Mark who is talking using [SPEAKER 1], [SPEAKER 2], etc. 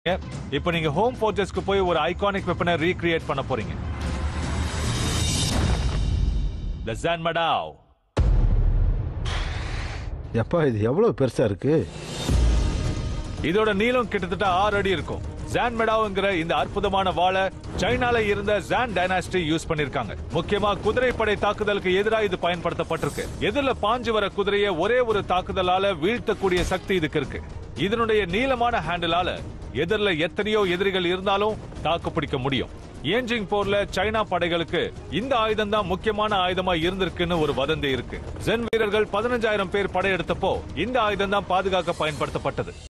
[SPEAKER 1] இப்போ நீங்க ஹோம் ஃபோர்ஜஸ்க்கு போய் ஒரு ஐகானிக் வெப்பனை ரீக்ரியேட் பண்ண போறீங்க The Zan Madao.
[SPEAKER 2] எப்பா இது எவ்வளவு பெருசா இருக்கு
[SPEAKER 1] இதோட நீளம் கிட்டத்தட்ட ஆறு அடி இருக்கும் ஜான் மெடாவுங்கிற இந்த அற்புதமான வாளை சைனால இருந்த ஜான் டைனாஸ்டி யூஸ் பண்ணிருக்காங்க முக்கியமா குதிரைப்படை தாக்குதலுக்கு எதிராக இது பயன்படுத்தப்பட்டிருக்கு எதிரில பாஞ்சு வர குதிரையை ஒரே ஒரு தாக்குதலால வீழ்த்தக்கூடிய சக்தி இதுக்கு இருக்கு இதனுடைய நீளமான ஹேண்டிலால எதிரில எத்தனையோ எதிரிகள் இருந்தாலும் தாக்கு பிடிக்க முடியும் ஏஞ்சிங் போர்ல சைனா படைகளுக்கு இந்த ஆயுதம் தான் முக்கியமான ஆயுதமா இருந்திருக்குன்னு ஒரு வதந்தி இருக்கு ஜென் வீரர்கள் பதினஞ்சாயிரம் பேர் படையெடுத்தப்போ இந்த ஆயுதம் தான் பாதுகாக்க பயன்படுத்தப்பட்டது